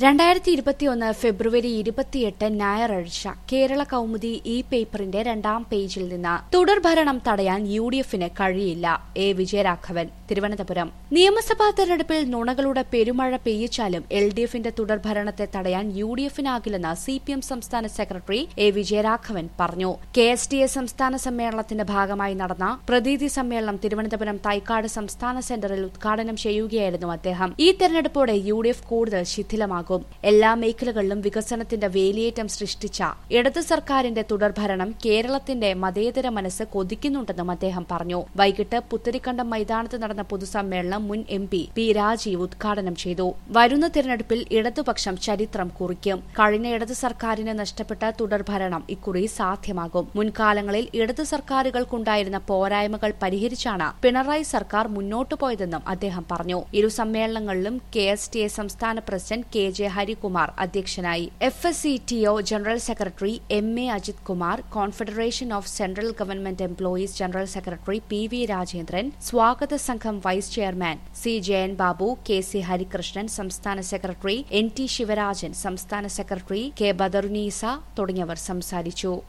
രണ്ടായിരത്തി ഇരുപത്തിയൊന്ന് ഫെബ്രുവരി ഇരുപത്തിയെട്ട് ഞായറാഴ്ച കേരള കൗമുദി ഇ പേപ്പറിന്റെ രണ്ടാം പേജിൽ നിന്ന് തുടർഭരണം തടയാൻ യു ഡി എഫിന് കഴിയില്ല എ വിജയരാഘവൻ തിരുവനന്തപുരം നിയമസഭാ തെരഞ്ഞെടുപ്പിൽ നുണകളുടെ പെരുമഴ പെയ്യിച്ചാലും എൽ ഡി എഫിന്റെ തുടർഭരണത്തെ തടയാൻ യു ഡി എഫിനാകില്ലെന്ന് സി പി എം സംസ്ഥാന സെക്രട്ടറി എ വിജയരാഘവൻ പറഞ്ഞു കെ എസ് ഡി എ സംസ്ഥാന സമ്മേളനത്തിന്റെ ഭാഗമായി നടന്ന പ്രതീതി സമ്മേളനം തിരുവനന്തപുരം തൈക്കാട് സംസ്ഥാന സെന്ററിൽ ഉദ്ഘാടനം ചെയ്യുകയായിരുന്നു അദ്ദേഹം ഈ തെരഞ്ഞെടുപ്പോടെ യു ഡി എഫ് കൂടുതൽ ശിഥിലമാകും എല്ലാ മേഖലകളിലും വികസനത്തിന്റെ വേലിയേറ്റം സൃഷ്ടിച്ച ഇടത് സർക്കാരിന്റെ തുടർഭരണം കേരളത്തിന്റെ മതേതര മനസ്സ് കൊതിക്കുന്നുണ്ടെന്നും അദ്ദേഹം പറഞ്ഞു വൈകിട്ട് പുത്തരിക്കണ്ടം മൈതാനത്ത് നടന്ന പൊതുസമ്മേളനം മുൻ എം പി പി രാജീവ് ഉദ്ഘാടനം ചെയ്തു വരുന്ന തിരഞ്ഞെടുപ്പിൽ ഇടതുപക്ഷം ചരിത്രം കുറിക്കും കഴിഞ്ഞ ഇടത് സർക്കാരിന് നഷ്ടപ്പെട്ട തുടർഭരണം ഇക്കുറി സാധ്യമാകും മുൻകാലങ്ങളിൽ ഇടത് സർക്കാരുകൾക്കുണ്ടായിരുന്ന പോരായ്മകൾ പരിഹരിച്ചാണ് പിണറായി സർക്കാർ മുന്നോട്ടു പോയതെന്നും അദ്ദേഹം പറഞ്ഞു ഇരു സമ്മേളനങ്ങളിലും കെ എസ് ടി എ സംസ്ഥാന പ്രസിഡന്റ് കെ ജെ ഹരികുമാർ അധ്യക്ഷനായി F S C T O general secretary M A Ajith Kumar confederation of central government employees general secretary P V Rajendran സ്വാഗത സംഘം vice chairman C Jayan Babu K C Harikrishnan സംസ്ഥാന സെക്രട്ടറി എൻ ടി ശിവരാജൻ സംസ്ഥാന secretary K ബദറുനീസ തുടങ്ങിയവർ സംസാരിച്ചു